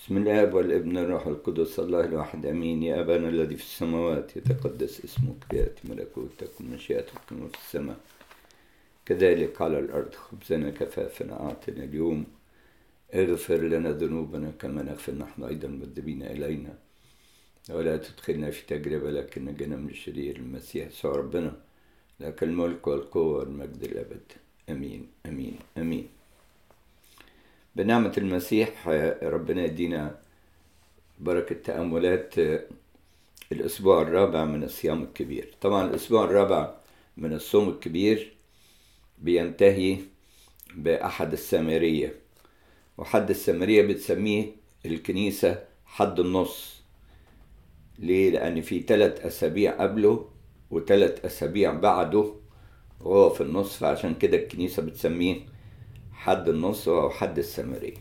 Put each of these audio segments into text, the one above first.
بسم الله والابن الروح القدس الله الواحد امين يا ابانا الذي في السماوات يتقدس اسمك ياتي ملكوتك ومشيئتك كما في السماء كذلك على الارض خبزنا كفافنا اعطنا اليوم اغفر لنا ذنوبنا كما نغفر نحن ايضا المذنبين الينا ولا تدخلنا في تجربه لكن نجنا من الشرير المسيح يسوع ربنا لك الملك والقوه والمجد الابد امين امين امين بنعمة المسيح ربنا يدينا بركة تأملات الأسبوع الرابع من الصيام الكبير طبعا الأسبوع الرابع من الصوم الكبير بينتهي بأحد السامرية وحد السامرية بتسميه الكنيسة حد النص ليه؟ لأن في ثلاث أسابيع قبله وثلاث أسابيع بعده وهو في النص فعشان كده الكنيسة بتسميه حد النص أو حد السامرية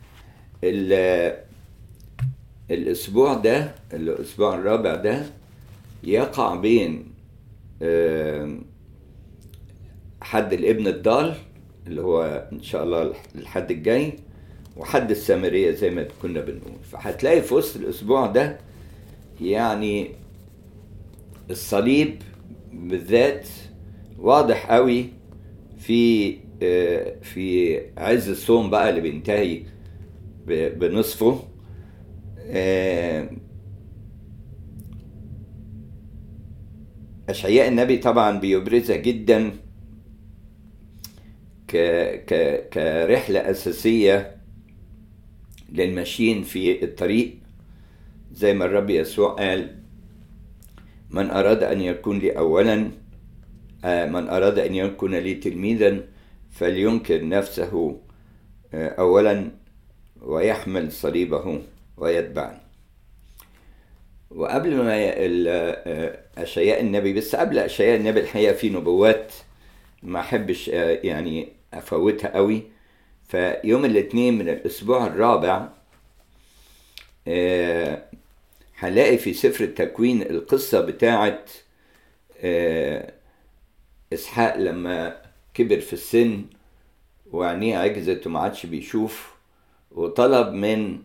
الأسبوع ده الأسبوع الرابع ده يقع بين حد الابن الضال اللي هو إن شاء الله الحد الجاي وحد السامرية زي ما كنا بنقول فهتلاقي في وسط الأسبوع ده يعني الصليب بالذات واضح قوي في في عز الصوم بقى اللي بينتهي بنصفه أشعياء النبي طبعا بيبرزها جدا ك ك كرحلة أساسية للماشيين في الطريق زي ما الرب يسوع قال من أراد أن يكون لي أولا من أراد أن يكون لي تلميذا فلينكر نفسه اولا ويحمل صليبه ويتبعني وقبل ما اشياء النبي بس قبل اشياء النبي الحقيقه في نبوات ما احبش يعني افوتها قوي فيوم الاثنين من الاسبوع الرابع هنلاقي في سفر التكوين القصه بتاعت اسحاق لما كبر في السن وعينيه عجزت وما عادش بيشوف وطلب من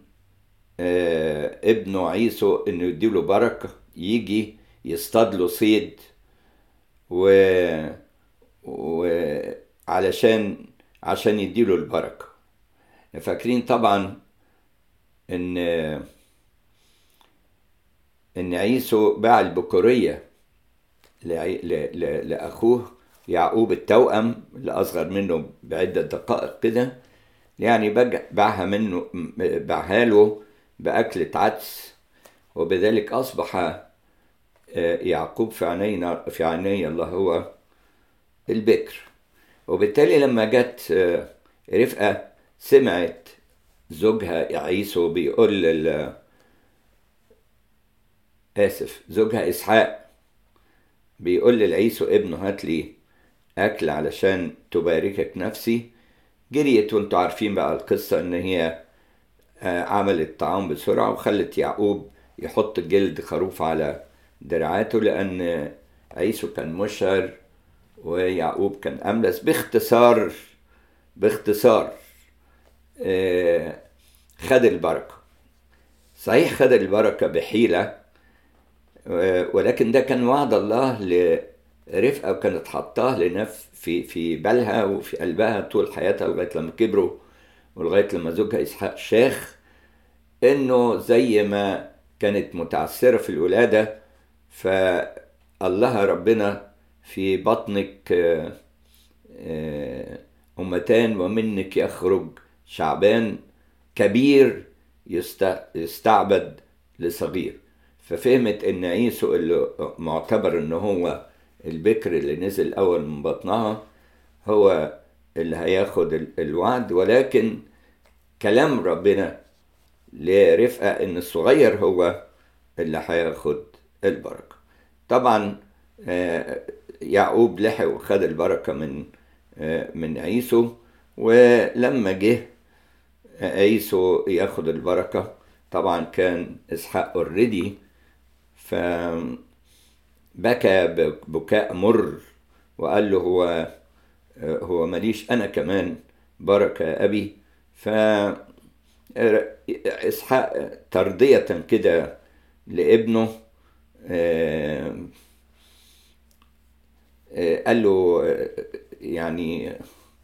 ابنه عيسو انه يديله بركه يجي يصطاد له صيد و وعلشان عشان يديله البركه فاكرين طبعا ان ان عيسو باع البكوريه لاخوه يعقوب التوأم اللي أصغر منه بعدة دقائق كده يعني باعها منه باعها له بأكلة عدس وبذلك أصبح يعقوب في عيني في عيني الله هو البكر وبالتالي لما جت رفقة سمعت زوجها عيسو بيقول لل آسف زوجها إسحاق بيقول للعيسو ابنه هات لي أكل علشان تباركك نفسي جريت وانتوا عارفين بقى القصة إن هي عملت طعام بسرعة وخلت يعقوب يحط جلد خروف على دراعاته لأن عيسو كان مشعر ويعقوب كان أملس باختصار باختصار خد البركة صحيح خد البركة بحيلة ولكن ده كان وعد الله ل رفقه وكانت حطاه لنف في في بالها وفي قلبها طول حياتها لغايه لما كبروا ولغايه لما زوجها اسحاق شاخ انه زي ما كانت متعثره في الولاده فالله ربنا في بطنك امتان ومنك يخرج شعبان كبير يستعبد لصغير ففهمت ان عيسو اللي معتبر ان هو البكر اللي نزل أول من بطنها هو اللي هياخد الوعد ولكن كلام ربنا لرفقة إن الصغير هو اللي هياخد البركة طبعا يعقوب لحق وخد البركة من من عيسو ولما جه عيسو ياخد البركة طبعا كان إسحاق اوريدي ف بكى بكاء مر وقال له هو هو ماليش انا كمان بركه يا ابي ف إسحاق ترضية كده لابنه قال له يعني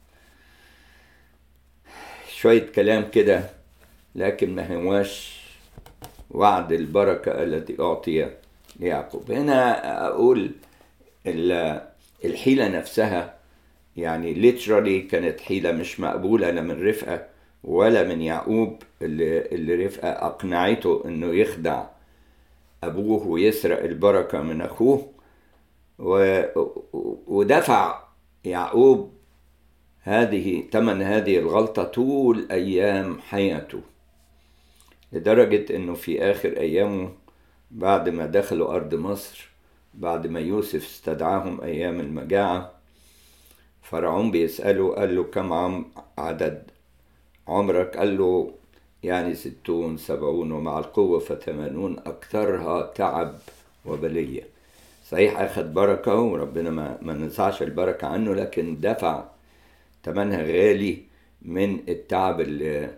شوية كلام كده لكن ما هواش وعد البركة التي أعطي ليعقوب هنا أقول الحيلة نفسها يعني ليترالي كانت حيلة مش مقبولة لا من رفقة ولا من يعقوب اللي, اللي رفقة أقنعته إنه يخدع أبوه ويسرق البركة من أخوه و... ودفع يعقوب هذه ثمن هذه الغلطة طول أيام حياته لدرجة إنه في آخر أيامه بعد ما دخلوا أرض مصر بعد ما يوسف استدعاهم أيام المجاعة فرعون بيسأله قال له كم عم عدد عمرك قال له يعني ستون سبعون ومع القوة فثمانون أكثرها تعب وبلية صحيح أخذ بركة وربنا ما, ما ننسعش البركة عنه لكن دفع ثمنها غالي من التعب اللي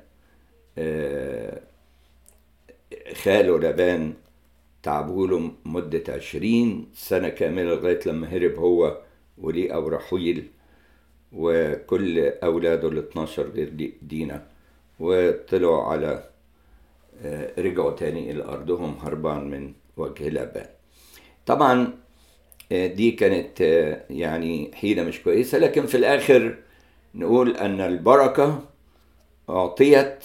خاله لبان تعبوله مدة عشرين سنة كاملة لغاية لما هرب هو وليه أو رحيل وكل أولاده ال 12 غير دينا وطلعوا على رجعوا تاني إلى أرضهم هربان من وجه لبان طبعا دي كانت يعني حيلة مش كويسة لكن في الآخر نقول أن البركة أعطيت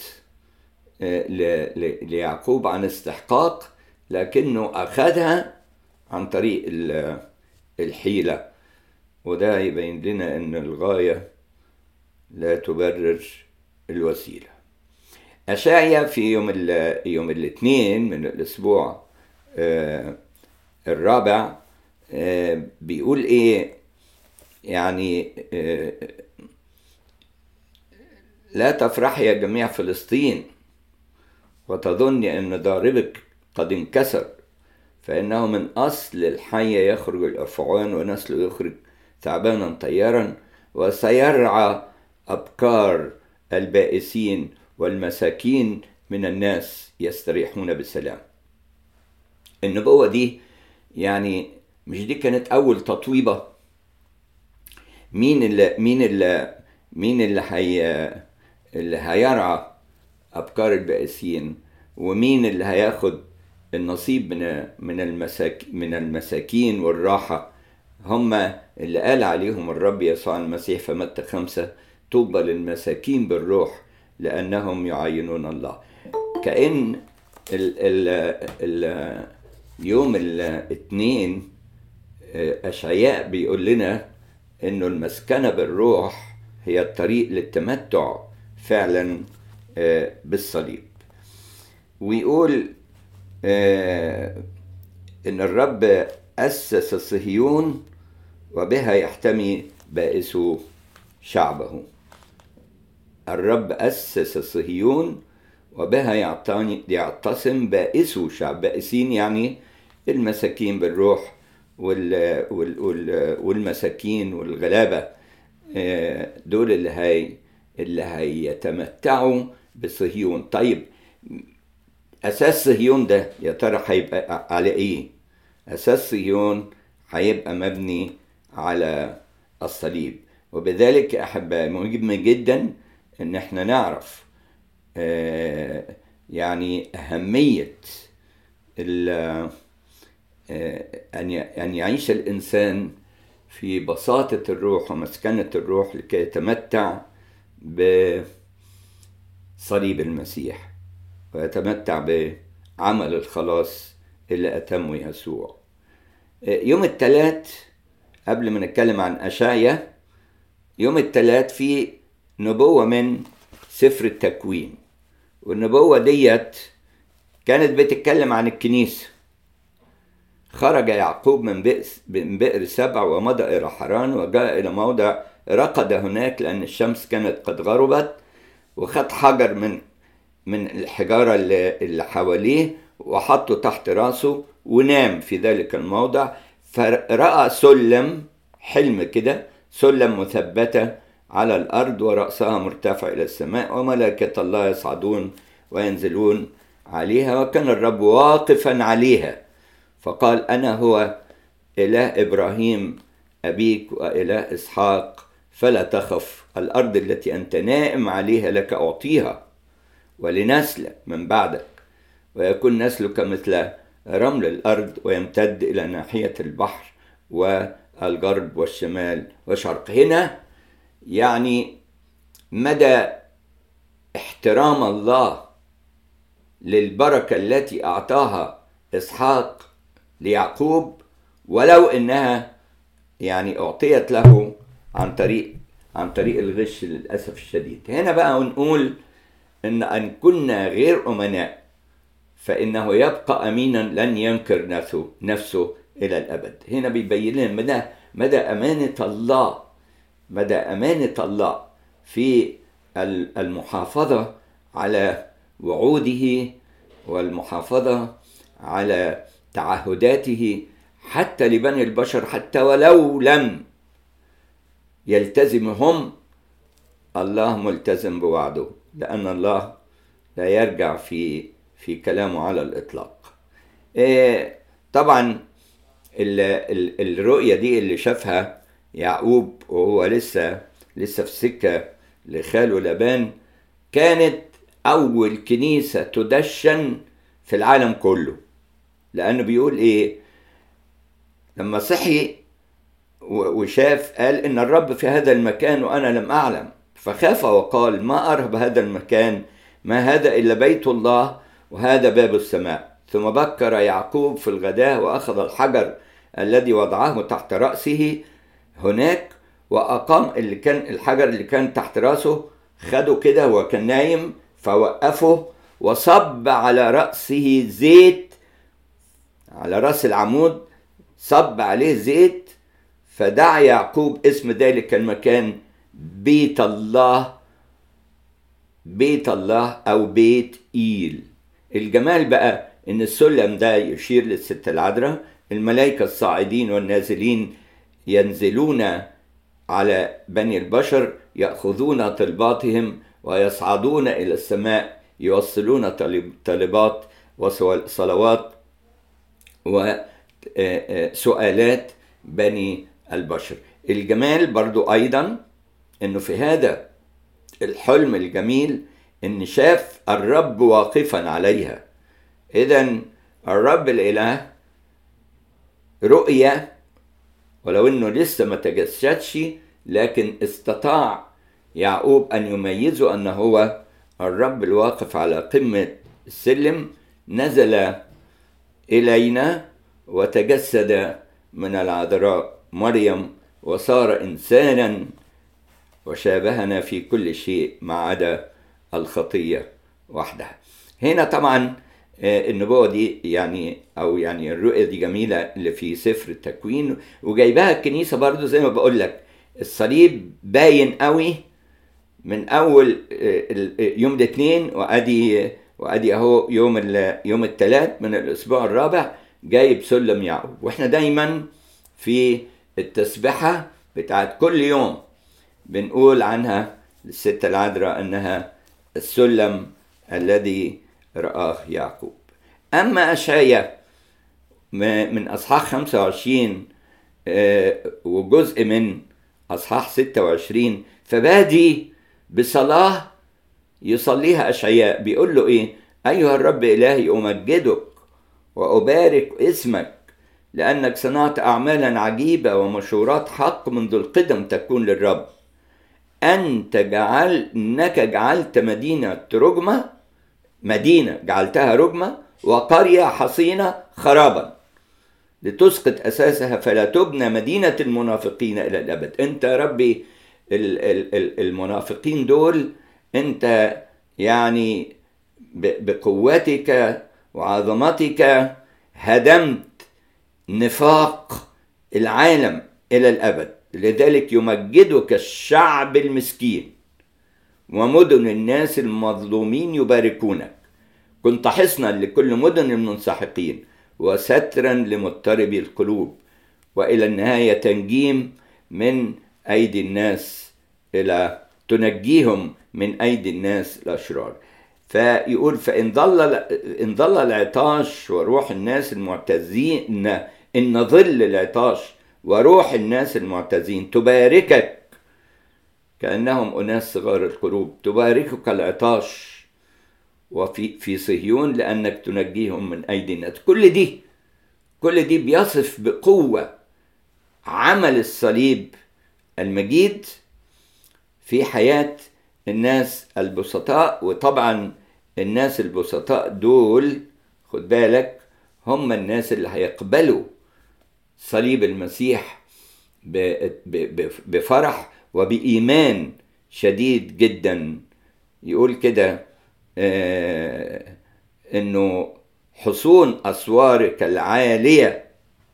ليعقوب عن استحقاق لكنه أخذها عن طريق الحيلة وده يبين لنا أن الغاية لا تبرر الوسيلة أشعيا في يوم ال يوم الاثنين من الأسبوع الرابع بيقول إيه يعني لا تفرح يا جميع فلسطين وتظني أن ضاربك قد انكسر فإنه من أصل الحية يخرج الأفعان ونسله يخرج تعبانا طيارا وسيرعى أبكار البائسين والمساكين من الناس يستريحون بسلام النبوة دي يعني مش دي كانت أول تطويبة مين اللي مين اللي مين اللي هي اللي هيرعى أبكار البائسين ومين اللي هياخد النصيب من من المساك من المساكين والراحة هم اللي قال عليهم الرب يسوع المسيح في متى خمسة طوبى للمساكين بالروح لأنهم يعينون الله كأن ال ال ال يوم الاثنين أشعياء بيقول لنا إنه المسكنة بالروح هي الطريق للتمتع فعلا بالصليب ويقول إن الرب أسس صهيون وبها يحتمي بائس شعبه الرب أسس صهيون وبها يعطاني يعتصم بائسو شعب بائسين يعني المساكين بالروح وال وال وال والمساكين والغلابة دول اللي هي اللي هيتمتعوا بصهيون طيب أساس صهيون ده يا ترى هيبقى على إيه؟ أساس صهيون هيبقى مبني على الصليب وبذلك أحبائي مهم جدا إن احنا نعرف يعني أهمية أن يعيش الإنسان في بساطة الروح ومسكنة الروح لكي يتمتع بصليب المسيح ويتمتع بعمل الخلاص اللي أتمه يسوع يوم الثلاث قبل ما نتكلم عن أشعيا يوم الثلاث في نبوة من سفر التكوين والنبوة ديت كانت بتتكلم عن الكنيسة خرج يعقوب من بئر, من بئر سبع ومضى إلى حران وجاء إلى موضع رقد هناك لأن الشمس كانت قد غربت وخد حجر من من الحجارة اللي, اللي حواليه وحطه تحت راسه ونام في ذلك الموضع فرأى سلم حلم كده سلم مثبتة على الأرض ورأسها مرتفع إلى السماء وملائكة الله يصعدون وينزلون عليها وكان الرب واقفا عليها فقال أنا هو إله إبراهيم أبيك وإله إسحاق فلا تخف الأرض التي أنت نائم عليها لك أعطيها ولنسلك من بعدك ويكون نسلك مثل رمل الأرض ويمتد إلى ناحية البحر والغرب والشمال والشرق هنا يعني مدى احترام الله للبركة التي أعطاها إسحاق ليعقوب ولو إنها يعني أعطيت له عن طريق عن طريق الغش للأسف الشديد هنا بقى نقول إن أن كنا غير أمناء فإنه يبقى أمينا لن ينكر نفسه نفسه إلى الأبد هنا بيبين لنا مدى مدى أمانة الله مدى أمانة الله في المحافظة على وعوده والمحافظة على تعهداته حتى لبني البشر حتى ولو لم يلتزم هم الله ملتزم بوعده لأن الله لا يرجع في في كلامه على الإطلاق إيه طبعا ال ال الرؤية دي اللي شافها يعقوب وهو لسه لسه في السكة لخاله لبان كانت أول كنيسة تدشن في العالم كله لأنه بيقول إيه لما صحي وشاف قال إن الرب في هذا المكان وأنا لم أعلم فخاف وقال ما أرهب هذا المكان ما هذا إلا بيت الله وهذا باب السماء ثم بكر يعقوب في الغداء وأخذ الحجر الذي وضعه تحت رأسه هناك وأقام اللي كان الحجر اللي كان تحت رأسه خده كده وهو كان نايم فوقفه وصب على رأسه زيت على رأس العمود صب عليه زيت فدعا يعقوب اسم ذلك المكان بيت الله بيت الله أو بيت إيل الجمال بقى إن السلم ده يشير للست العذراء الملائكة الصاعدين والنازلين ينزلون على بني البشر يأخذون طلباتهم ويصعدون إلى السماء يوصلون طلبات وصلوات وسؤالات بني البشر الجمال برضو أيضا أنه في هذا الحلم الجميل أن شاف الرب واقفا عليها إذا الرب الإله رؤية ولو أنه لسه ما تجسدش لكن استطاع يعقوب أن يميزه أن هو الرب الواقف على قمة السلم نزل إلينا وتجسد من العذراء مريم وصار إنسانا وشابهنا في كل شيء ما عدا الخطية وحدها هنا طبعا النبوة دي يعني أو يعني الرؤية دي جميلة اللي في سفر التكوين وجايبها الكنيسة برضو زي ما بقول لك الصليب باين قوي من أول يوم الاثنين وأدي وأدي أهو يوم يوم الثلاث من الأسبوع الرابع جايب سلم يعقوب وإحنا دايما في التسبحة بتاعت كل يوم بنقول عنها الست العذراء أنها السلم الذي رآه يعقوب أما أشعيا من أصحاح 25 وجزء من أصحاح 26 فبادي بصلاة يصليها أشعياء بيقول له إيه أيها الرب إلهي أمجدك وأبارك اسمك لأنك صنعت أعمالا عجيبة ومشورات حق منذ القدم تكون للرب أنت جعل إنك جعلت مدينة رجمة مدينة جعلتها رجمة وقرية حصينة خرابا لتسقط أساسها فلا تبنى مدينة المنافقين إلى الأبد أنت يا ربي المنافقين دول أنت يعني بقوتك وعظمتك هدمت نفاق العالم إلى الأبد لذلك يمجدك الشعب المسكين ومدن الناس المظلومين يباركونك كنت حصنا لكل مدن المنسحقين وسترا لمضطربي القلوب والى النهايه تنجيم من ايدي الناس الى تنجيهم من ايدي الناس الاشرار فيقول فإن ضل إن ضل العطاش وروح الناس المعتزين إن ظل العطاش وروح الناس المعتزين تباركك كأنهم أناس صغار القلوب تباركك العطاش وفي في صهيون لأنك تنجيهم من أيدي الناس كل دي كل دي بيصف بقوة عمل الصليب المجيد في حياة الناس البسطاء وطبعا الناس البسطاء دول خد بالك هم الناس اللي هيقبلوا صليب المسيح بفرح وبإيمان شديد جدا يقول كده آه انه حصون اسوارك العاليه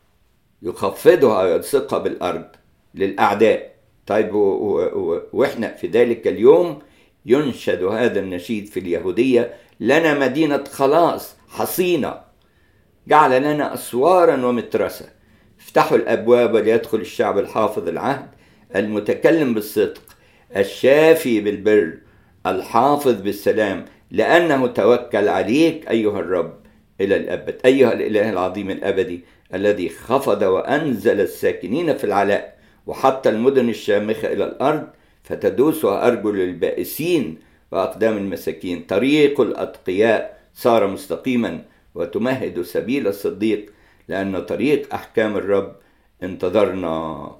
يخفضها ويلصقها بالارض للاعداء طيب واحنا في ذلك اليوم ينشد هذا النشيد في اليهوديه لنا مدينه خلاص حصينه جعل لنا اسوارا ومترسه افتحوا الابواب وليدخل الشعب الحافظ العهد المتكلم بالصدق الشافي بالبر الحافظ بالسلام لأنه توكل عليك أيها الرب إلى الأبد أيها الإله العظيم الأبدي الذي خفض وأنزل الساكنين في العلاء وحط المدن الشامخة إلى الأرض فتدوسها أرجل البائسين وأقدام المساكين طريق الأتقياء صار مستقيما وتمهد سبيل الصديق لأن طريق أحكام الرب انتظرنا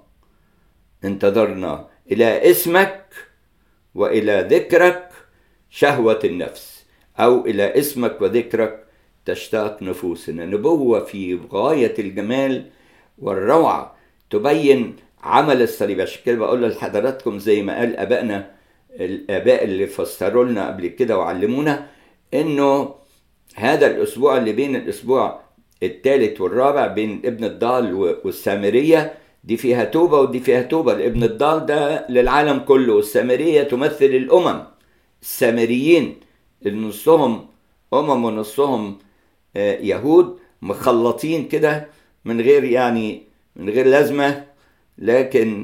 انتظرنا إلى اسمك وإلى ذكرك شهوة النفس أو إلى اسمك وذكرك تشتاق نفوسنا نبوة في غاية الجمال والروعة تبين عمل الصليب عشان كده بقول لحضراتكم زي ما قال آبائنا الآباء اللي فسروا لنا قبل كده وعلمونا إنه هذا الأسبوع اللي بين الأسبوع الثالث والرابع بين ابن الضال والسامرية دي فيها توبة ودي فيها توبة الابن الضال ده للعالم كله والسامرية تمثل الأمم السامريين اللي نصهم أمم ونصهم يهود مخلطين كده من غير يعني من غير لازمة لكن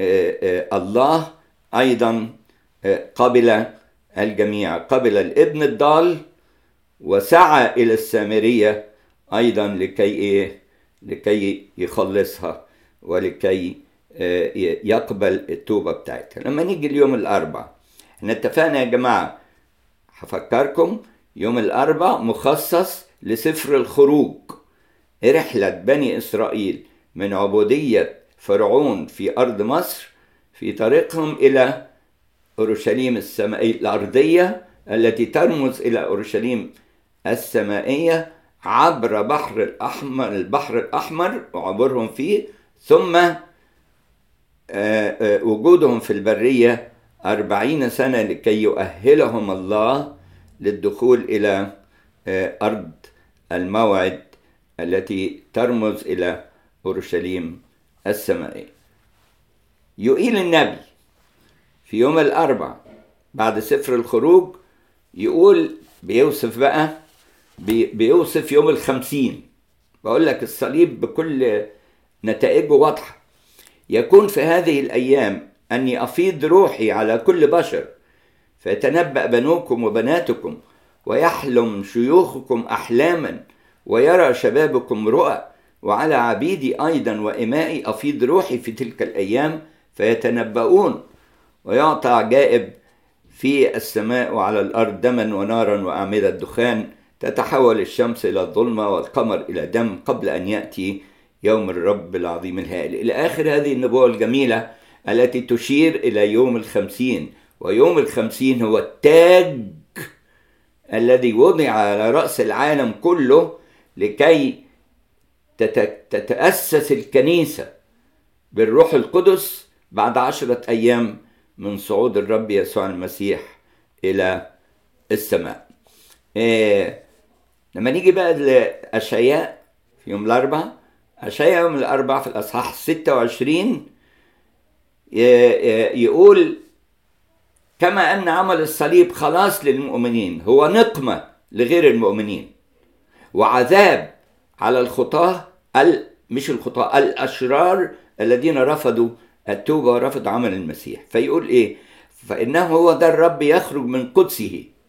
الله أيضا قبل الجميع قبل الابن الضال وسعى إلى السامرية أيضا لكي إيه لكي يخلصها ولكي يقبل التوبة بتاعتها لما نيجي اليوم الأربع احنا اتفقنا يا جماعة هفكركم يوم الأربع مخصص لسفر الخروج رحلة بني إسرائيل من عبودية فرعون في أرض مصر في طريقهم إلى أورشليم السمائية الأرضية التي ترمز إلى أورشليم السمائية عبر بحر الأحمر البحر الأحمر وعبورهم فيه ثم وجودهم في البرية أربعين سنة لكي يؤهلهم الله للدخول إلى أرض الموعد التي ترمز إلى أورشليم السمائية يقيل النبي في يوم الأربع بعد سفر الخروج يقول بيوصف بقى بيوصف يوم الخمسين بقول لك الصليب بكل نتائجه واضحة يكون في هذه الأيام أني أفيض روحي على كل بشر فيتنبأ بنوكم وبناتكم ويحلم شيوخكم أحلاما ويرى شبابكم رؤى وعلى عبيدي أيضا وإمائي أفيض روحي في تلك الأيام فيتنبؤون ويعطى عجائب في السماء وعلى الأرض دما ونارا وأعمدة دخان تتحول الشمس إلى الظلمة والقمر إلى دم قبل أن يأتي يوم الرب العظيم الهائل إلى آخر هذه النبوة الجميلة التي تشير إلى يوم الخمسين ويوم الخمسين هو التاج الذي وضع على رأس العالم كله لكي تتأسس الكنيسة بالروح القدس بعد عشرة أيام من صعود الرب يسوع المسيح إلى السماء إيه لما نيجي بقى لأشعياء في يوم الأربعاء أشعياء يوم الأربعاء في الأصحاح 26 يقول كما أن عمل الصليب خلاص للمؤمنين هو نقمة لغير المؤمنين وعذاب على الخطاة مش الخطاة الأشرار الذين رفضوا التوبة ورفضوا عمل المسيح فيقول إيه فإنه هو ده الرب يخرج من قدسه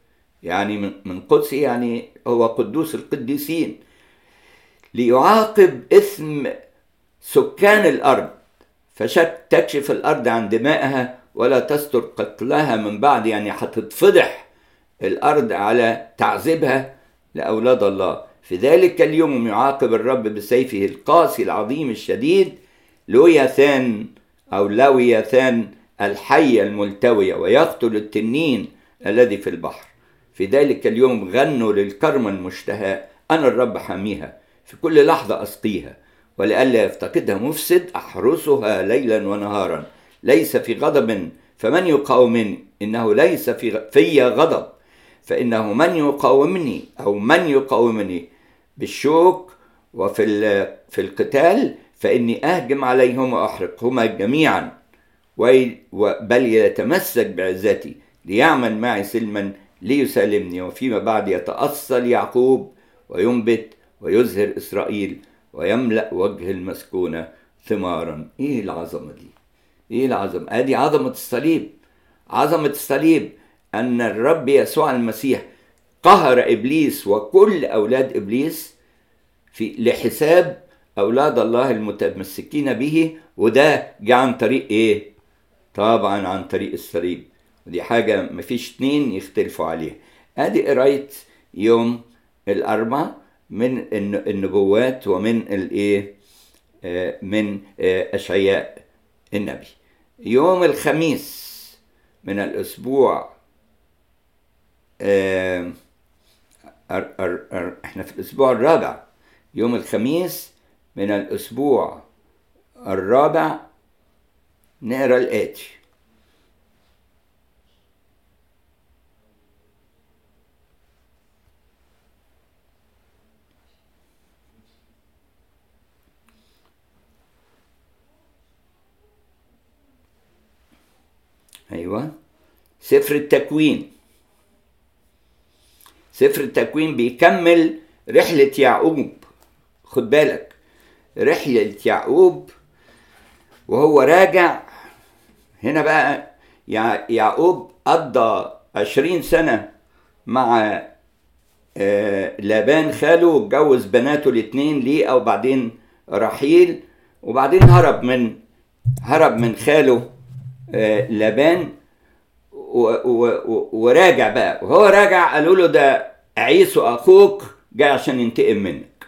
يعني من من قدس يعني هو قدوس القديسين ليعاقب إثم سكان الأرض فتكشف الأرض عن دمائها ولا تستر قتلها من بعد يعني هتتفضح الأرض على تعذيبها لأولاد الله في ذلك اليوم يعاقب الرب بسيفه القاسي العظيم الشديد لوياثان أو لوياثان الحية الملتوية ويقتل التنين الذي في البحر في ذلك اليوم غنوا للكرمة المشتهاة أنا الرب حاميها في كل لحظة أسقيها ولئلا يفتقدها مفسد أحرسها ليلا ونهارا ليس في غضب فمن يقاومني إنه ليس في في غضب فإنه من يقاومني أو من يقاومني بالشوك وفي في القتال فإني أهجم عليهم وأحرقهما جميعا بل يتمسك بعزتي ليعمل معي سلما ليسالمني وفيما بعد يتأصل يعقوب وينبت ويزهر إسرائيل ويملأ وجه المسكونة ثمارا إيه العظمة دي إيه العظمة أدي عظمة الصليب عظمة الصليب أن الرب يسوع المسيح قهر إبليس وكل أولاد إبليس في لحساب أولاد الله المتمسكين به وده جه عن طريق إيه؟ طبعا عن طريق الصليب ودي حاجة مفيش اتنين يختلفوا عليها ادي قراية يوم الأربع من النبوات ومن الايه من أشعياء النبي يوم الخميس من الأسبوع احنا في الأسبوع الرابع يوم الخميس من الأسبوع الرابع نقرا الآتي أيوة سفر التكوين سفر التكوين بيكمل رحلة يعقوب خد بالك رحلة يعقوب وهو راجع هنا بقى يعقوب قضى عشرين سنة مع لابان خاله واتجوز بناته الاتنين ليه وبعدين رحيل وبعدين هرب من هرب من خاله لابان وراجع بقى وهو راجع قالوا له ده عيسو اخوك جاي عشان ينتقم منك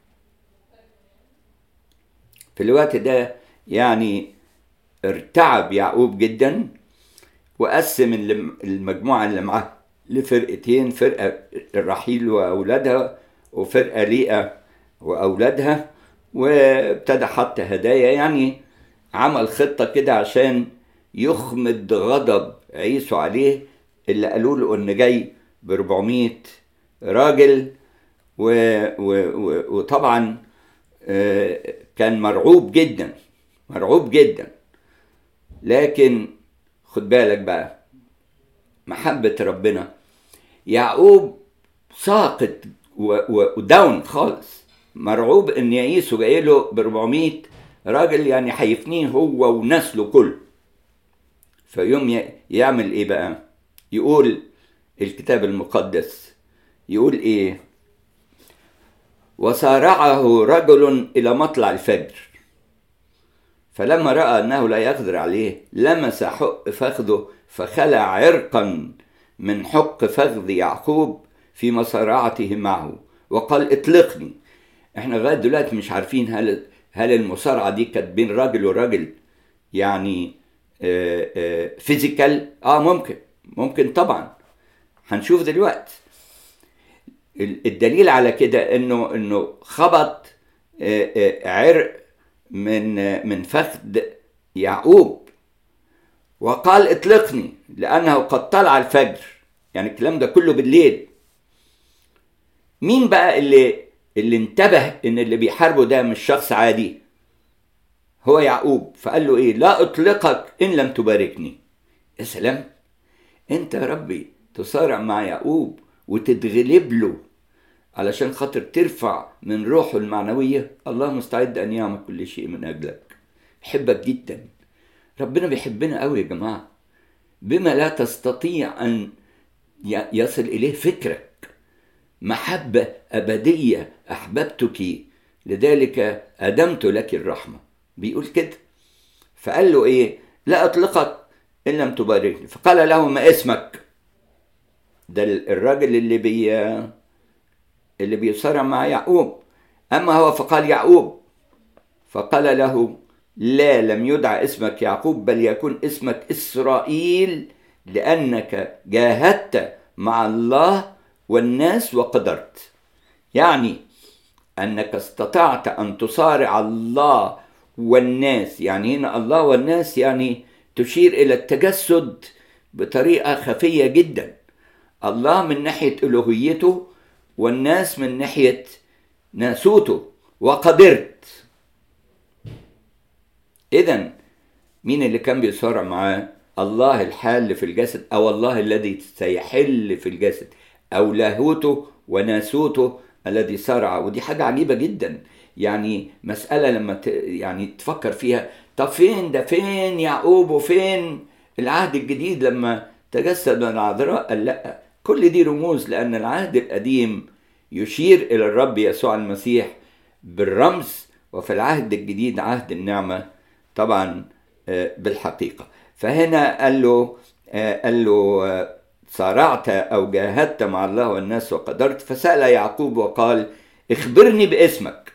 في الوقت ده يعني ارتعب يعقوب جدا وقسم المجموعة اللي معاه لفرقتين فرقة الرحيل وأولادها وفرقة ليئة وأولادها وابتدى حط هدايا يعني عمل خطة كده عشان يخمد غضب عيسو عليه اللي قالوا له ان جاي ب 400 راجل و و و وطبعا كان مرعوب جدا مرعوب جدا لكن خد بالك بقى محبة ربنا يعقوب ساقط وداون خالص مرعوب ان يعيسو جاي له ب 400 راجل يعني هيفنيه هو ونسله كله فيوم يعمل ايه بقى يقول الكتاب المقدس يقول ايه وصارعه رجل الى مطلع الفجر فلما راى انه لا يقدر عليه لمس حق فخذه فخلع عرقا من حق فخذ يعقوب في مصارعته معه وقال اطلقني احنا لغايه دلوقتي مش عارفين هل هل المصارعه دي كانت بين راجل وراجل يعني فيزيكال اه ممكن ممكن طبعا هنشوف دلوقتي الدليل على كده انه انه خبط عرق من من فخذ يعقوب وقال اطلقني لانه قد طلع الفجر يعني الكلام ده كله بالليل مين بقى اللي اللي انتبه ان اللي بيحاربه ده مش شخص عادي هو يعقوب فقال له ايه لا اطلقك ان لم تباركني يا سلام انت يا ربي تصارع مع يعقوب وتتغلب له علشان خاطر ترفع من روحه المعنوية الله مستعد أن يعمل كل شيء من أجلك بحبك جدا ربنا بيحبنا قوي يا جماعة بما لا تستطيع أن يصل إليه فكرك محبة أبدية أحببتك لذلك أدمت لك الرحمة بيقول كده فقال له إيه لا أطلقك إن لم تباركني فقال له ما اسمك ده الراجل اللي بي اللي بيصارع مع يعقوب أما هو فقال يعقوب فقال له لا لم يدع اسمك يعقوب بل يكون اسمك إسرائيل لأنك جاهدت مع الله والناس وقدرت يعني أنك استطعت أن تصارع الله والناس يعني هنا الله والناس يعني تشير إلى التجسد بطريقة خفية جدا الله من ناحية ألوهيته والناس من ناحية ناسوته وقدرت إذا مين اللي كان بيصارع معاه الله الحال في الجسد أو الله الذي سيحل في الجسد أو لاهوته وناسوته الذي صارع ودي حاجة عجيبة جدا يعني مسألة لما ت... يعني تفكر فيها طب فين ده فين يعقوب وفين العهد الجديد لما تجسد من العذراء قال لا كل دي رموز لأن العهد القديم يشير إلى الرب يسوع المسيح بالرمز وفي العهد الجديد عهد النعمة طبعا بالحقيقة فهنا قال له قال له صارعت أو جاهدت مع الله والناس وقدرت فسأل يعقوب وقال اخبرني باسمك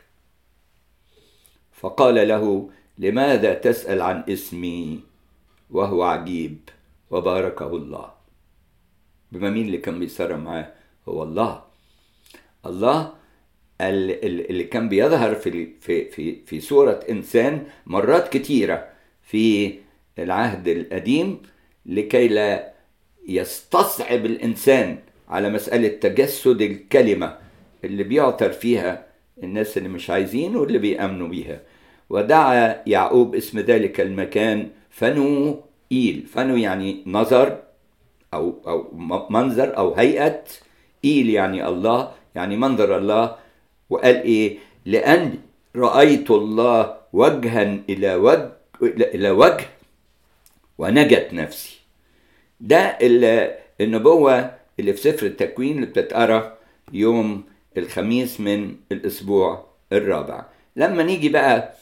فقال له لماذا تسأل عن اسمي وهو عجيب وباركه الله بما مين اللي كان بيصارع معاه هو الله الله اللي كان بيظهر في في في في صورة إنسان مرات كتيرة في العهد القديم لكي لا يستصعب الإنسان على مسألة تجسد الكلمة اللي بيعتر فيها الناس اللي مش عايزين واللي بيأمنوا بيها ودعا يعقوب اسم ذلك المكان فنو إيل فنو يعني نظر أو أو منظر أو هيئة إيل يعني الله يعني منظر الله وقال إيه لأن رأيت الله وجها إلى وجه إلى وجه ونجت نفسي ده النبوة اللي في سفر التكوين اللي بتتقرا يوم الخميس من الأسبوع الرابع لما نيجي بقى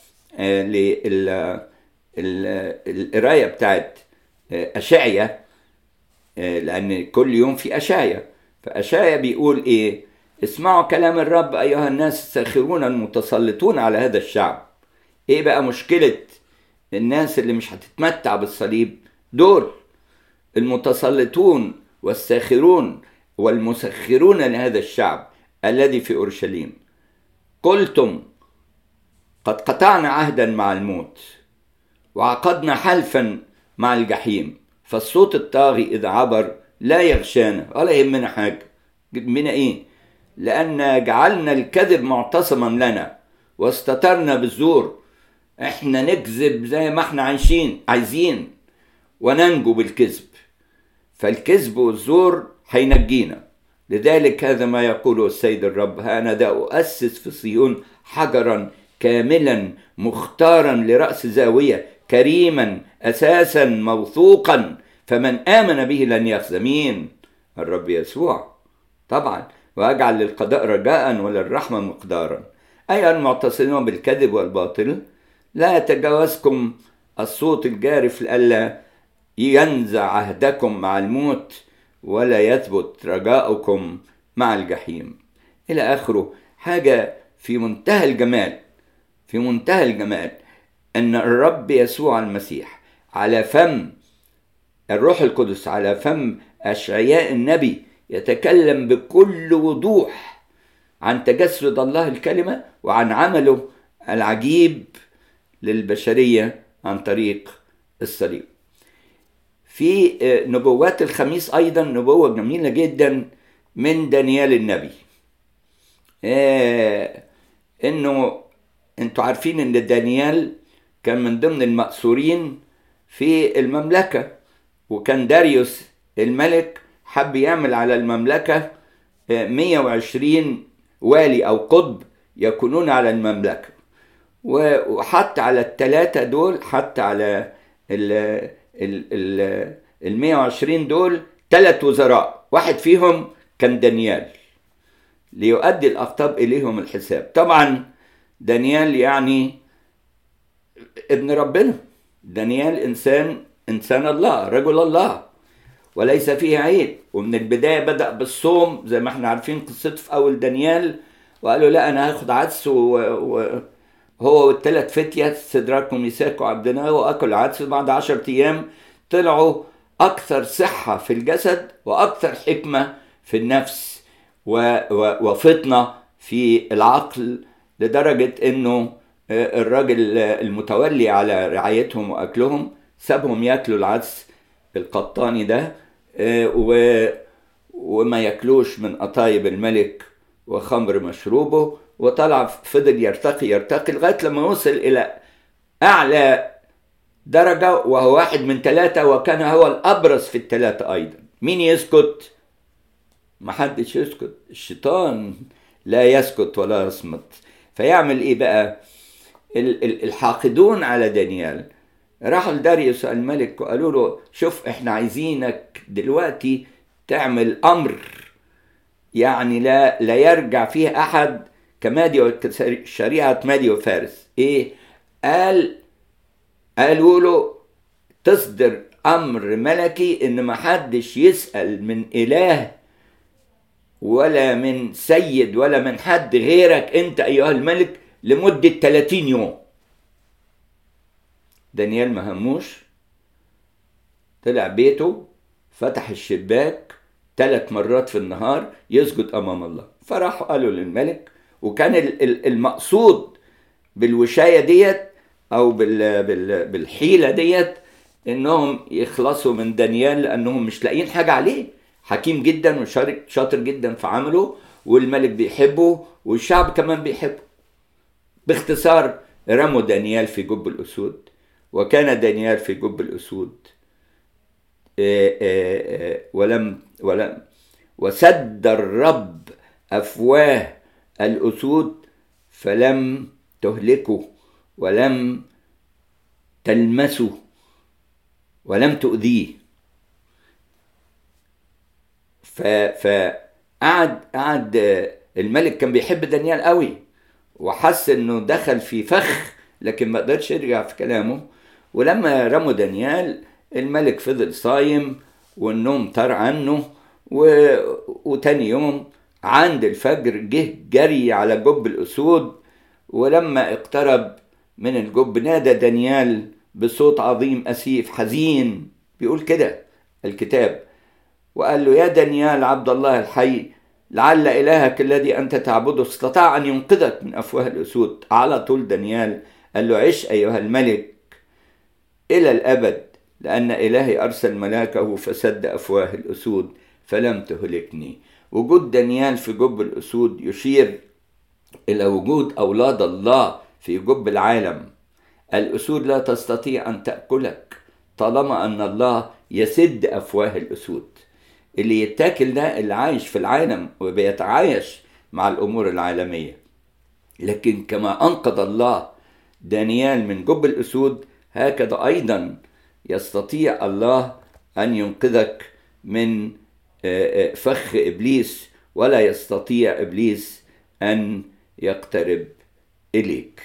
للقراية بتاعت أشعية لأن كل يوم في أشعية فأشعية بيقول إيه اسمعوا كلام الرب أيها الناس الساخرون المتسلطون على هذا الشعب إيه بقى مشكلة الناس اللي مش هتتمتع بالصليب دول المتسلطون والساخرون والمسخرون لهذا الشعب الذي في اورشليم قلتم قد قطعنا عهدا مع الموت وعقدنا حلفا مع الجحيم فالصوت الطاغي اذا عبر لا يغشانا ولا يهمنا حاجه يهمنا ايه لان جعلنا الكذب معتصما لنا واستترنا بالزور احنا نكذب زي ما احنا عايشين عايزين وننجو بالكذب فالكذب والزور هينجينا لذلك هذا ما يقوله السيد الرب ها أنا ذا أؤسس في صيون حجرا كاملا مختارا لرأس زاوية كريما أساسا موثوقا فمن آمن به لن يخزى مين الرب يسوع طبعا وأجعل للقضاء رجاء وللرحمة مقدارا أيها المعتصمون بالكذب والباطل لا يتجاوزكم الصوت الجارف لئلا ينزع عهدكم مع الموت ولا يثبت رجاؤكم مع الجحيم إلى آخره حاجة في منتهى الجمال في منتهى الجمال أن الرب يسوع المسيح على فم الروح القدس على فم أشعياء النبي يتكلم بكل وضوح عن تجسد الله الكلمة وعن عمله العجيب للبشرية عن طريق الصليب في نبوات الخميس ايضا نبوه جميله جدا من دانيال النبي آه انه انتوا عارفين ان دانيال كان من ضمن المأسورين في المملكة وكان داريوس الملك حب يعمل على المملكة 120 والي أو قطب يكونون على المملكة وحط على الثلاثة دول حط على ال ال ال 120 دول ثلاث وزراء واحد فيهم كان دانيال ليؤدي الأقطاب إليهم الحساب طبعا دانيال يعني ابن ربنا دانيال إنسان إنسان الله رجل الله وليس فيه عيب ومن البداية بدأ بالصوم زي ما احنا عارفين قصته في أول دانيال وقالوا لا أنا هاخد عدس وهو و... والثلاث فتية سدراك وميساك وعبدنا وأكل عدس بعد عشرة أيام طلعوا أكثر صحة في الجسد وأكثر حكمة في النفس و... و... وفطنة في العقل لدرجة إنه الراجل المتولي على رعايتهم وأكلهم سابهم ياكلوا العدس القطاني ده و... وما ياكلوش من قطايب الملك وخمر مشروبه وطلع فضل يرتقي يرتقي لغايه لما وصل الى اعلى درجه وهو واحد من ثلاثه وكان هو الابرز في الثلاثه ايضا مين يسكت محدش يسكت الشيطان لا يسكت ولا يصمت فيعمل ايه بقى الحاقدون على دانيال راحوا لداريوس الملك وقالوا له شوف احنا عايزينك دلوقتي تعمل امر يعني لا لا يرجع فيه احد كمادي شريعه مادي وفارس ايه قال قالوا له تصدر امر ملكي ان ما حدش يسال من اله ولا من سيد ولا من حد غيرك انت ايها الملك لمده 30 يوم دانيال ما هموش طلع بيته فتح الشباك ثلاث مرات في النهار يسجد امام الله فراحوا قالوا للملك وكان المقصود بالوشايه ديت او بالحيله ديت انهم يخلصوا من دانيال لانهم مش لاقيين حاجه عليه حكيم جدا وشاطر جدا في عمله والملك بيحبه والشعب كمان بيحبه باختصار رموا دانيال في جب الاسود وكان دانيال في جب الاسود ولم ولم وسد الرب افواه الاسود فلم تهلكه ولم تلمسه ولم تؤذيه فقعد قعد الملك كان بيحب دانيال قوي وحس انه دخل في فخ لكن ما قدرش يرجع في كلامه ولما رموا دانيال الملك فضل صايم والنوم طار عنه و... وتاني يوم عند الفجر جه جري على جب الأسود ولما اقترب من الجب نادى دانيال بصوت عظيم أسيف حزين بيقول كده الكتاب وقال له يا دانيال عبد الله الحي لعل إلهك الذي أنت تعبده استطاع أن ينقذك من أفواه الأسود على طول دانيال قال له عش أيها الملك إلى الأبد لأن إلهي أرسل ملاكه فسد أفواه الأسود فلم تهلكني وجود دانيال في جب الأسود يشير إلى وجود أولاد الله في جب العالم الأسود لا تستطيع أن تأكلك طالما أن الله يسد أفواه الأسود اللي يتاكل ده اللي عايش في العالم وبيتعايش مع الأمور العالمية لكن كما أنقذ الله دانيال من جب الأسود هكذا أيضا يستطيع الله أن ينقذك من فخ إبليس ولا يستطيع إبليس أن يقترب إليك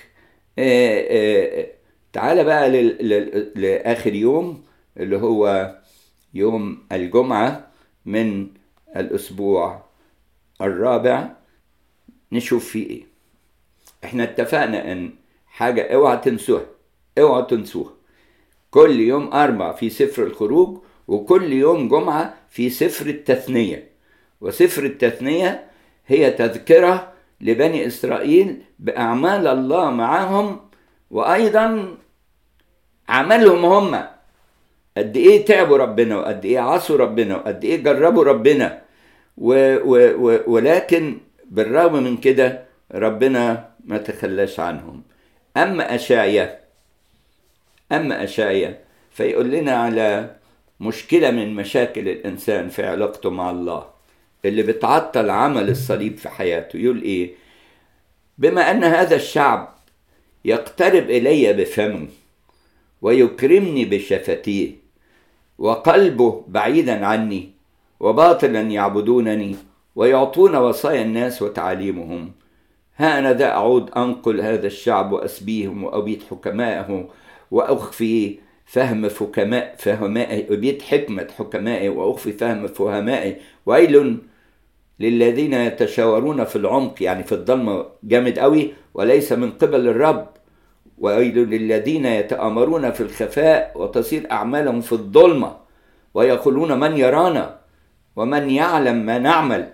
تعال بقى لآخر يوم اللي هو يوم الجمعة من الأسبوع الرابع نشوف فيه إيه إحنا اتفقنا إن حاجة اوعى تنسوها اوعى تنسوها كل يوم أربع في سفر الخروج وكل يوم جمعة في سفر التثنية وسفر التثنية هي تذكرة لبني إسرائيل بأعمال الله معهم وأيضا عملهم هم قد إيه تعبوا ربنا وقد إيه عصوا ربنا وقد إيه جربوا ربنا و و و ولكن بالرغم من كده ربنا ما تخلاش عنهم أما أشعيا أما أشعيا فيقول لنا على مشكلة من مشاكل الإنسان في علاقته مع الله اللي بتعطل عمل الصليب في حياته يقول إيه بما أن هذا الشعب يقترب إلي بفمه ويكرمني بشفتيه وقلبه بعيدا عني وباطلا يعبدونني ويعطون وصايا الناس وتعاليمهم ها أنا ذا أعود أنقل هذا الشعب وأسبيهم وأبيد حكمائه وأخفي فهم فكماء فهمائي أبيد حكمة حكمائي وأخفي فهم فهمائي ويل للذين يتشاورون في العمق يعني في الضلمة جامد قوي وليس من قبل الرب ويل للذين يتآمرون في الخفاء وتصير أعمالهم في الظلمة ويقولون من يرانا ومن يعلم ما نعمل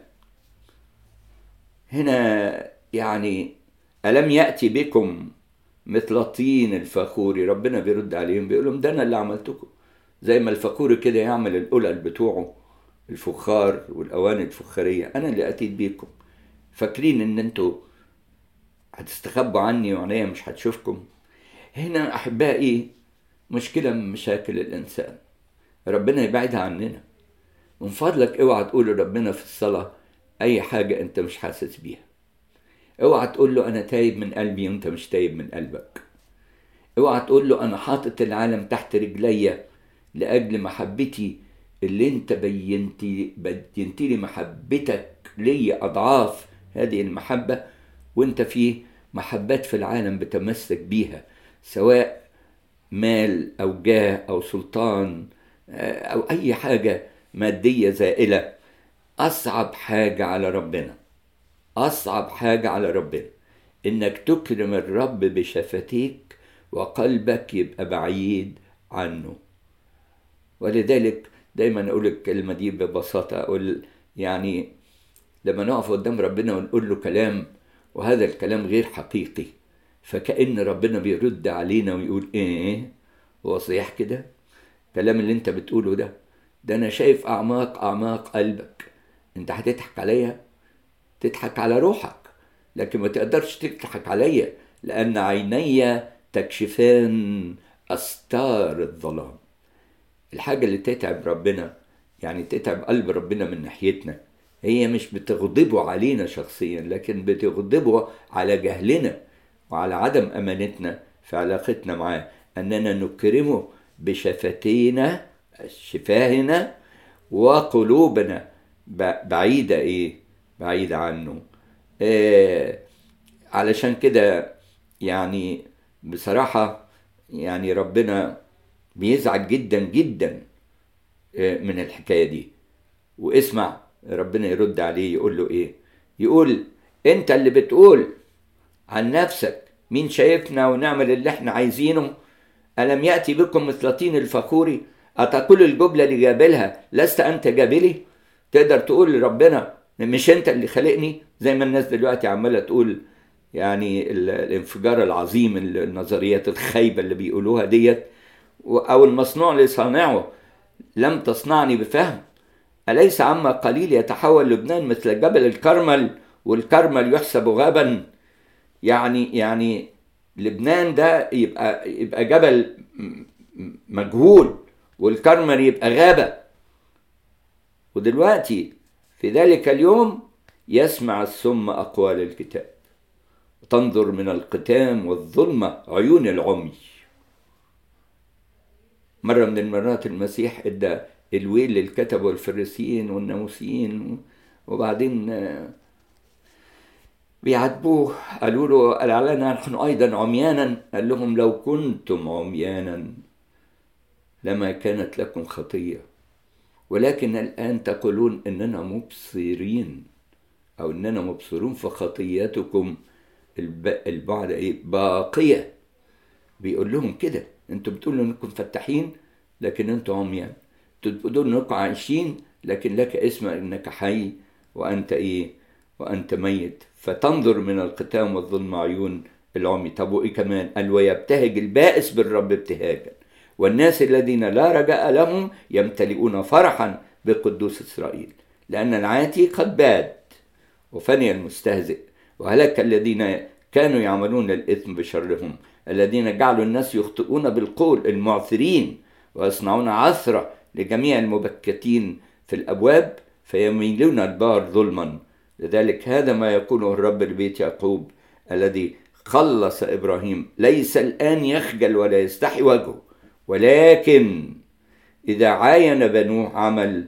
هنا يعني ألم يأتي بكم مثل طين الفخور ربنا بيرد عليهم بيقول لهم ده أنا اللي عملتكم زي ما الفخور كده يعمل القلل بتوعه الفخار والأواني الفخارية أنا اللي أتيت بيكم فاكرين إن أنتوا هتستخبوا عني وعينيا مش هتشوفكم هنا أحبائي مشكلة من مشاكل الإنسان ربنا يبعدها عننا من فضلك اوعى تقول لربنا في الصلاة أي حاجة أنت مش حاسس بيها اوعى تقول له أنا تايب من قلبي وأنت مش تايب من قلبك اوعى تقول له أنا حاطط العالم تحت رجليا لأجل محبتي اللي أنت بينتي بينتي لي محبتك ليا أضعاف هذه المحبة وأنت في محبات في العالم بتمسك بيها سواء مال أو جاه أو سلطان أو أي حاجة مادية زائلة أصعب حاجة على ربنا أصعب حاجة على ربنا إنك تكرم الرب بشفتيك وقلبك يبقى بعيد عنه ولذلك دايما أقول الكلمة دي ببساطة أقول يعني لما نقف قدام ربنا ونقول له كلام وهذا الكلام غير حقيقي فكأن ربنا بيرد علينا ويقول إيه هو صحيح كده الكلام اللي أنت بتقوله ده ده أنا شايف أعماق أعماق قلبك أنت هتضحك عليا تضحك على روحك لكن ما تقدرش تضحك عليا لأن عيني تكشفان أستار الظلام الحاجة اللي تتعب ربنا يعني تتعب قلب ربنا من ناحيتنا هي مش بتغضبه علينا شخصيا لكن بتغضبه على جهلنا وعلى عدم أمانتنا في علاقتنا معاه أننا نكرمه بشفتينا شفاهنا وقلوبنا بعيدة إيه بعيدة عنه إيه علشان كده يعني بصراحة يعني ربنا بيزعج جدا جدا من الحكاية دي واسمع ربنا يرد عليه يقول له ايه يقول انت اللي بتقول عن نفسك مين شايفنا ونعمل اللي احنا عايزينه ألم يأتي بكم مثل طين الفخور أتقول الجملة اللي جابلها لست أنت جابلي تقدر تقول لربنا مش أنت اللي خلقني زي ما الناس دلوقتي عمالة تقول يعني الانفجار العظيم النظريات الخايبة اللي بيقولوها ديت أو المصنوع اللي صانعه لم تصنعني بفهم أليس عما قليل يتحول لبنان مثل جبل الكرمل والكرمل يحسب غابا يعني يعني لبنان ده يبقى يبقى جبل مجهول والكرمل يبقى غابة ودلوقتي في ذلك اليوم يسمع السم أقوال الكتاب تنظر من القتام والظلمة عيون العمي مرة من المرات المسيح ادى الويل للكتب والفريسيين والناموسيين وبعدين بيعاتبوه قالوا له قال لنا نحن ايضا عميانا قال لهم لو كنتم عميانا لما كانت لكم خطيه ولكن الان تقولون اننا مبصرين او اننا مبصرون فخطياتكم البعد ايه باقيه بيقول لهم كده انتوا بتقولوا انكم فتاحين لكن انتوا عميان تقولوا انكم عايشين لكن لك اسم انك حي وانت ايه وانت ميت فتنظر من القتام والظلم عيون العمي طب وايه كمان قال ويبتهج البائس بالرب ابتهاجا والناس الذين لا رجاء لهم يمتلئون فرحا بقدوس اسرائيل لان العاتي قد باد وفني المستهزئ وهلك الذين كانوا يعملون الاثم بشرهم الذين جعلوا الناس يخطئون بالقول المعثرين ويصنعون عثرة لجميع المبكتين في الأبواب فيميلون البار ظلما لذلك هذا ما يقوله الرب لبيت يعقوب الذي خلص إبراهيم ليس الآن يخجل ولا يستحي وجهه ولكن إذا عاين بنوه عمل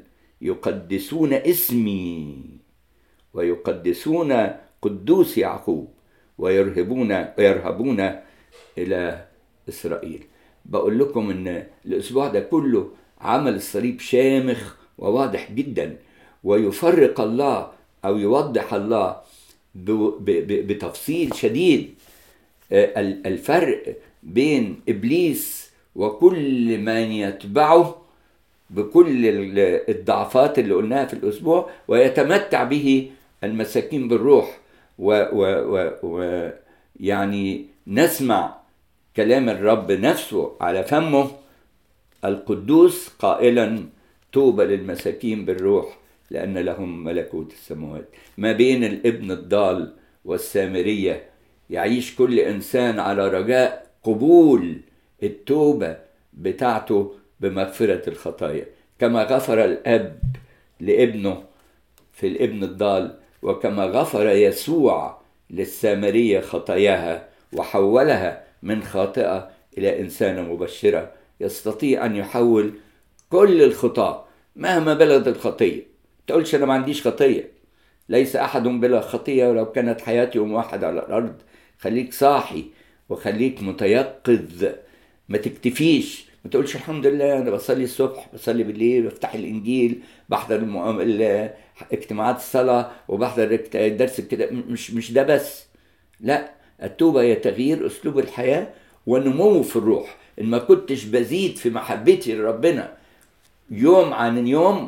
يقدسون اسمي ويقدسون قدوس يعقوب ويرهبون ويرهبون إلى إسرائيل بقول لكم إن الأسبوع ده كله عمل الصليب شامخ وواضح جدا ويفرق الله أو يوضح الله بتفصيل شديد الفرق بين إبليس وكل من يتبعه بكل الضعفات اللي قلناها في الأسبوع ويتمتع به المساكين بالروح و, و, و, و يعني نسمع كلام الرب نفسه على فمه القدوس قائلا توبى للمساكين بالروح لأن لهم ملكوت السماوات ما بين الابن الضال والسامرية يعيش كل إنسان على رجاء قبول التوبة بتاعته بمغفرة الخطايا كما غفر الأب لابنه في الابن الضال وكما غفر يسوع للسامرية خطاياها وحولها من خاطئة إلى إنسانة مبشرة يستطيع أن يحول كل الخطاة مهما بلغت الخطية تقولش أنا ما عنديش خطية ليس أحد بلا خطية ولو كانت حياتي يوم واحد على الأرض خليك صاحي وخليك متيقظ ما تكتفيش ما تقولش الحمد لله انا بصلي الصبح بصلي بالليل بفتح الانجيل بحضر المؤم... اجتماعات الصلاه وبحضر درس كده مش مش ده بس لا التوبه هي تغيير اسلوب الحياه ونمو في الروح ان ما كنتش بزيد في محبتي لربنا يوم عن يوم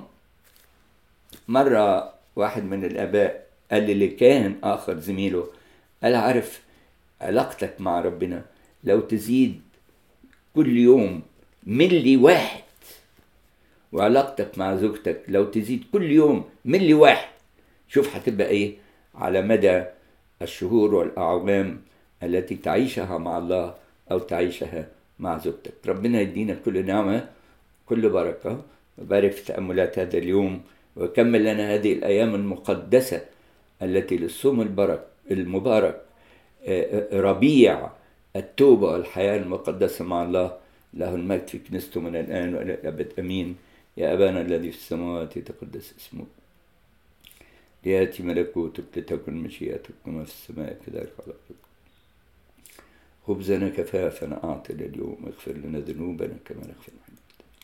مره واحد من الاباء قال لي لكاهن اخر زميله قال عارف علاقتك مع ربنا لو تزيد كل يوم ملي واحد وعلاقتك مع زوجتك لو تزيد كل يوم ملي واحد شوف هتبقى ايه على مدى الشهور والاعوام التي تعيشها مع الله او تعيشها مع زوجتك ربنا يدينا كل نعمه كل بركه وبارك في تاملات هذا اليوم وكمل لنا هذه الايام المقدسه التي للصوم البرك المبارك ربيع التوبه والحياه المقدسه مع الله له المجد في كنيسته من الآن وإلى الأبد أمين يا أبانا الذي في السماوات يتقدس اسمك ليأتي ملكوتك لتكن مشيئتك كما في السماء كذلك على الأرض خبزنا كفافنا أعطنا اليوم اغفر لنا ذنوبنا كما نغفر نحن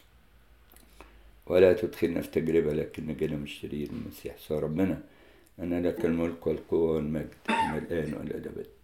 ولا تدخلنا في تجربة لكن نجينا من الشرير المسيح ربنا أن لك الملك والقوة والمجد من الآن وإلى الأبد